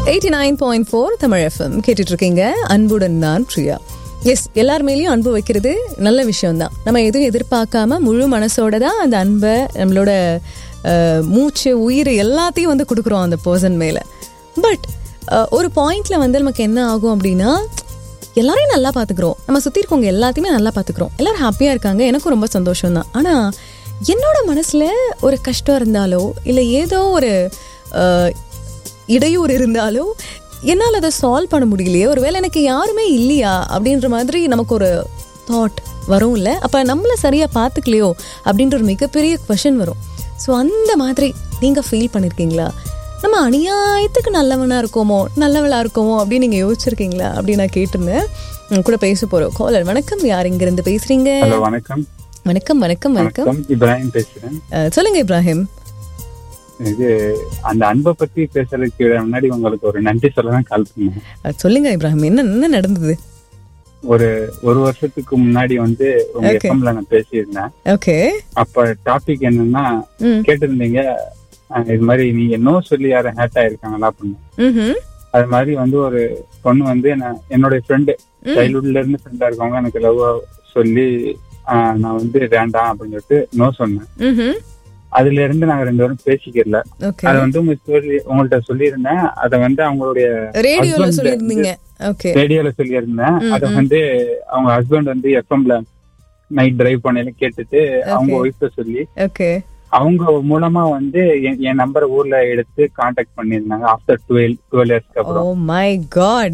Eighty nine point four Tamil FM கேட்டுட்டு இருக்கீங்க அன்புடன் நான் பிரியா எஸ் எல்லார் மேலேயும் அன்பு வைக்கிறது நல்ல விஷயம்தான் நம்ம எதுவும் எதிர்பார்க்காம முழு மனசோட தான் அந்த அன்பை நம்மளோட அஹ், மூச்சு உயிர் எல்லாத்தையும் வந்து கொடுக்குறோம் அந்த பர்சன் மேலே பட் ஒரு பாயிண்ட்ல வந்து நமக்கு என்ன ஆகும் அப்படின்னா எல்லாரையும் நல்லா பார்த்துக்கிறோம் நம்ம சுற்றி இருக்கவங்க எல்லாத்தையுமே நல்லா பார்த்துக்கிறோம் எல்லாரும் ஹாப்பியாக இருக்காங்க எனக்கும் ரொம்ப சந்தோஷம் தான் ஆனால் என்னோட மனசில் ஒரு கஷ்டம் இருந்தாலோ இல்லை ஏதோ ஒரு அஹ், இடையூறு இருந்தாலோ என்னால் அதை சால்வ் பண்ண முடியலையே ஒருவேளை எனக்கு யாருமே இல்லையா அப்படின்ற மாதிரி நமக்கு ஒரு தாட் வரும் இல்லை அப்போ நம்மளை சரியாக பார்த்துக்கலையோ அப்படின்ற ஒரு மிகப்பெரிய கொஷின் வரும் ஸோ அந்த மாதிரி நீங்கள் ஃபீல் பண்ணியிருக்கீங்களா நம்ம அநியாயத்துக்கு நல்லவனாக இருக்கோமோ நல்லவளா இருக்கோமோ அப்படின்னு நீங்கள் யோசிச்சிருக்கீங்களா அப்படின்னு நான் கேட்டிருந்தேன் உங்க கூட பேச போகிறோம் காலர் வணக்கம் யார் இங்கிருந்து பேசுகிறீங்க ஹலோ வணக்கம் வணக்கம் வணக்கம் வணக்கம் வணக்கம் இப்ராஹிம் பேசுறேன் அஹ், சொல்லுங்க இப்ராஹிம் இது அந்த அன்பை பத்தி பேசுறதுக்கு முன்னாடி உங்களுக்கு ஒரு நன்றி சொல்ல தான் கால் பண்ணேன் அஹ், சொல்லுங்க இப்ராஹிம் என்ன என்ன நடந்தது ஒரு ஒரு வருஷத்துக்கு முன்னாடி வந்து உங்க Okay. எஃப்எம்ல நான் பேசியிருந்தேன் ஓகே அப்ப டாபிக் என்னன்னா ம் கேட்டிருந்தீங்க அஹ், இது மாதிரி நீங்க நோ சொல்லி யாரும் ஹேட் ஆயிருக்காங்களா அப்படின்னு ம் அது மாதிரி வந்து ஒரு பொண்ணு வந்து என்ன- என்னுடைய ஃப்ரெண்டு ம். சைல்ட்ஹுட்ல இருந்து ஃப்ரெண்டா இருக்கவங்க எனக்கு லவ் சொல்லி அஹ், நான் வந்து வேண்டாம் அப்படின்னு சொல்லிட்டு நோ சொன்னேன் ம் அதுல இருந்து நாங்க ரெண்டு பேரும் பேசிக்கல ஓகே அதை வந்து உங்க சொல்லி உங்கள்ட்ட சொல்லியிருந்தேன் அதை வந்து அவங்களுடைய ரேடியோல husband சொல்லியிருந்தீங்க ஓகே ரேடியோல சொல்லியிருந்தேன் ம், அதை ம். வந்து அவங்க ஹஸ்பண்ட் வந்து எஃப்எம்ல நைட் டிரைவ் பண்ணல கேட்டுட்டு அவங்க Okay. ஒய்ஃப்ட சொல்லி ஓகே அவங்க மூலமா வந்து என்- என் நம்பரை ஊர்ல எடுத்து காண்டாக்ட் பண்ணியிருந்தாங்க ஆஃப்டர் டுவெல் டுவெல் இயர்ஸ்க்கு ஓ அப்புறம் மை காட்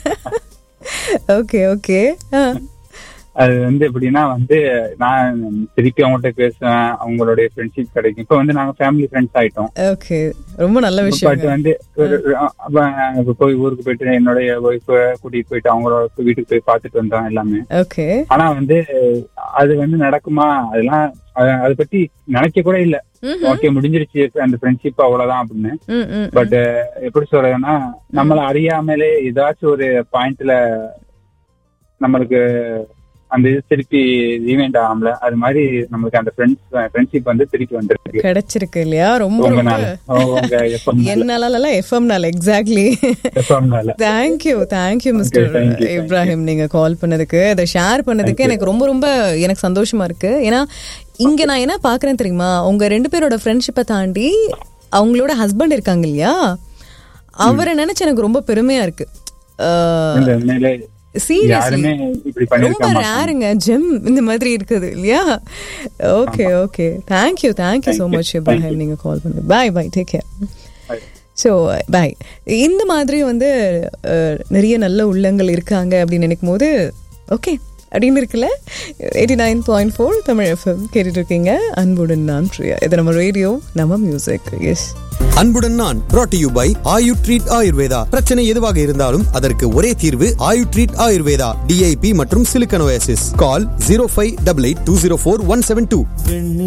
ஓகே ஓகே அது வந்து எப்படின்னா வந்து நான் திருப்பி அவங்கள்ட்ட பேசுவேன் அவங்களுடைய ஃப்ரெண்ட்ஷிப் கிடைக்கும் இப்ப வந்து நாங்க ஃபேமிலி ஃப்ரெண்ட்ஸ் ஆயிட்டோம் ஓகே ரொம்ப நல்ல பட் விஷயம் வந்து ஒரு- அப்ப இப்ப போய் ஊருக்கு போயிட்டு என்னுடைய ஒய்ஃப கூட்டிட்டு போயிட்டு அவங்களோட வீட்டுக்கு போய் பார்த்துட்டு வந்தோம் எல்லாமே ஓகே ஆனா வந்து அது வந்து நடக்குமா அதெல்லாம் அ- அதை பத்தி நினைக்க கூட இல்ல ஓகே முடிஞ்சிருச்சு அந்த ஃப்ரெண்ட்ஷிப் அவ்வளவுதான் அப்படின்னு ம் ம் பட் எப்படி சொல்றதுன்னா நம்மள அறியாமலே ஏதாச்சும் ஒரு பாயிண்ட்ல நம்மளுக்கு அந்த இது திருப்பி ரீவைண்ட் ஆகாமல அது மாதிரி நம்மளுக்கு அந்த ஃப்ரெண்ட்ஸ் ஃப்ரெண்ட்ஷிப் வந்து திருப்பி வந்திருக்கு கிடைச்சிருக்கு இல்லையா ரொம்ப உங்க ரொம்ப நாள் உங்க எஃப்எம் என்னால எஃப்எம்னால எக்ஸாக்ட்லி எஃப்எம்னால thank you thank you mister thank you, thank you. Ibrahim நீங்க கால் பண்ணதுக்கு அதை ஷேர் பண்ணதுக்கு எனக்கு ரொம்ப ரொம்ப எனக்கு சந்தோஷமா இருக்கு ஏன்னா இங்க நான் என்ன பாக்குறேன் தெரியுமா உங்க ரெண்டு பேரோட ஃப்ரெண்ட்ஷிப்பை தாண்டி அவங்களோட ஹஸ்பண்ட் இருக்காங்க இல்லையா அவரை நினைச்சு எனக்கு ரொம்ப பெருமையா இருக்கு இந்த உண்மையிலே சீரியஸ்லி யாருமே இப்படி ரொம்ப பண்ணிருக்க மாட்டாங்க ரேருங்க ஜெம் இந்த மாதிரி இருக்குது இல்லையா okay okay thank you thank you so Thank you, much thank Ibrahim you. நீங்க கால் பண்ணு bye bye take care Bye. So bye இந்த மாதிரி வந்து அஹ், நிறைய நல்ல உள்ளங்கள் இருக்காங்க அப்படின்னு நினைக்கும் போது ஓகே அப்படின்னு இருக்குல்ல eighty nine point four Tamil FM கேட்டுட்டு இருக்கீங்க அன்புடன் நான் பிரியா இது நம்ம ரேடியோ நம்ம மியூசிக் எஸ் அன்புடன் நான் brought to you by Ayu treat Ayurveda பிரச்சனை எதுவாக இருந்தாலும் அதற்கு ஒரே தீர்வு ஆயு ட்ரீட் ஆயுர்வேதா டிஐபி மற்றும் silicosis call zero five double eight two zero four one seven two